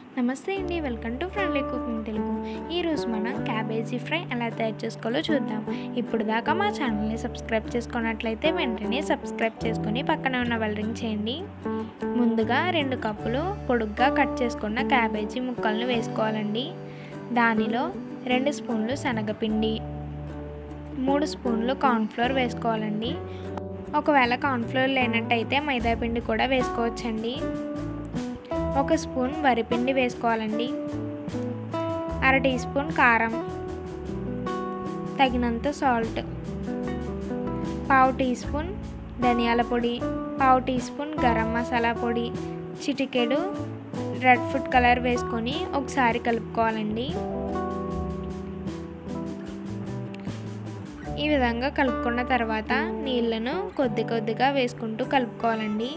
నమస్తే అండి welcome to friendly cooking Telugu ఈరోజు మనం క్యాబేజీ ఫ్రై ఎలా తయారు చేసుకోవాలో చూద్దాం ఇప్పుడు దాకా మా ఛానల్ని సబ్స్క్రైబ్ చేసుకున్నట్లయితే వెంటనే సబ్స్క్రైబ్ చేసుకొని పక్కన ఉన్న బెల్ రింగ్ చేయండి ముందుగా రెండు కప్పులు పొడుగ్గా కట్ చేసుకున్న క్యాబేజీ ముక్కలను వేసుకోవాలండి దానిలో రెండు స్పూన్లు శనగపిండి మూడు స్పూన్లు కార్న్ఫ్లోర్ వేసుకోవాలండి ఒకవేళ కార్న్ఫ్లోర్ లేనట్టయితే మైదా పిండి కూడా వేసుకోవచ్చండి ఒక స్పూన్ వరిపిండి వేసుకోవాలండి అర టీ స్పూన్ కారం తగినంత సాల్ట్ పావు టీ స్పూన్ ధనియాల పొడి పావు టీ స్పూన్ గరం మసాలా పొడి చిటికెడు రెడ్ ఫుడ్ కలర్ వేసుకొని ఒకసారి కలుపుకోవాలండి ఈ విధంగా కలుపుకున్న తర్వాత నీళ్ళను కొద్ది కొద్దిగా వేసుకుంటూ కలుపుకోవాలండి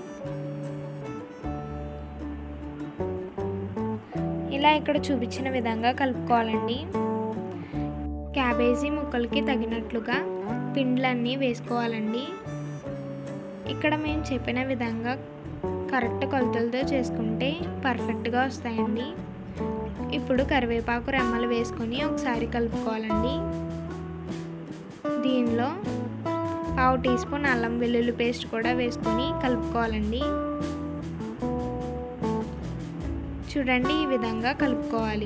ఇలా ఇక్కడ చూపించిన విధంగా కలుపుకోవాలండి క్యాబేజీ ముక్కలకి తగినట్లుగా పిండ్లన్నీ వేసుకోవాలండి ఇక్కడ మేము చెప్పిన విధంగా కరెక్ట్ కొలతలతో చేసుకుంటే పర్ఫెక్ట్గా వస్తాయండి ఇప్పుడు కరివేపాకు రెమ్మలు వేసుకొని ఒకసారి కలుపుకోవాలండి దీనిలో పావు టీ స్పూన్ అల్లం వెల్లుల్లి పేస్ట్ కూడా వేసుకొని కలుపుకోవాలండి చూడండి ఈ విధంగా కలుపుకోవాలి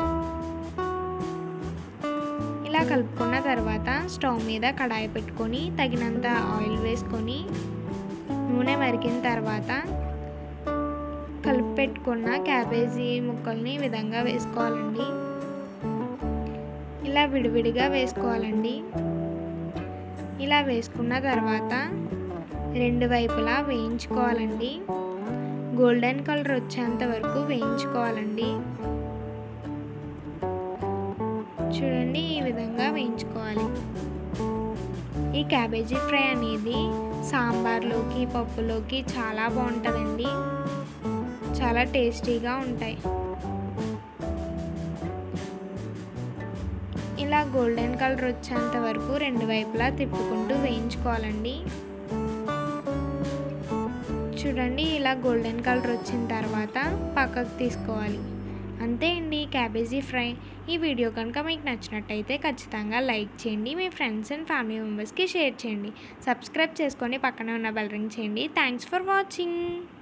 ఇలా కలుపుకున్న తర్వాత స్టవ్ మీద కడాయి పెట్టుకొని తగినంత ఆయిల్ వేసుకొని నూనె మరిగిన తర్వాత కలిపి పెట్టుకున్న క్యాబేజీ ముక్కల్ని ఈ విధంగా వేసుకోవాలండి ఇలా విడివిడిగా వేసుకోవాలండి ఇలా వేసుకున్న తర్వాత రెండు వైపులా వేయించుకోవాలండి గోల్డెన్ కలర్ వచ్చేంత వరకు వేయించుకోవాలండి చూడండి ఈ విధంగా వేయించుకోవాలి ఈ క్యాబేజీ ఫ్రై అనేది సాంబార్లోకి పప్పులోకి చాలా బాగుంటుందండి చాలా టేస్టీగా ఉంటాయి ఇలా గోల్డెన్ కలర్ వచ్చేంత వరకు రెండు వైపులా తిప్పుకుంటూ వేయించుకోవాలండి చూడండి ఇలా గోల్డెన్ కలర్ వచ్చిన తర్వాత పక్కకు తీసుకోవాలి అంతే అండి క్యాబేజీ ఫ్రై ఈ వీడియో కనుక మీకు నచ్చినట్టయితే ఖచ్చితంగా లైక్ చేయండి మీ ఫ్రెండ్స్ అండ్ ఫ్యామిలీ మెంబర్స్కి షేర్ చేయండి సబ్స్క్రైబ్ చేసుకొని పక్కనే ఉన్న బెల్ రింగ్ చేయండి థ్యాంక్స్ ఫర్ వాచింగ్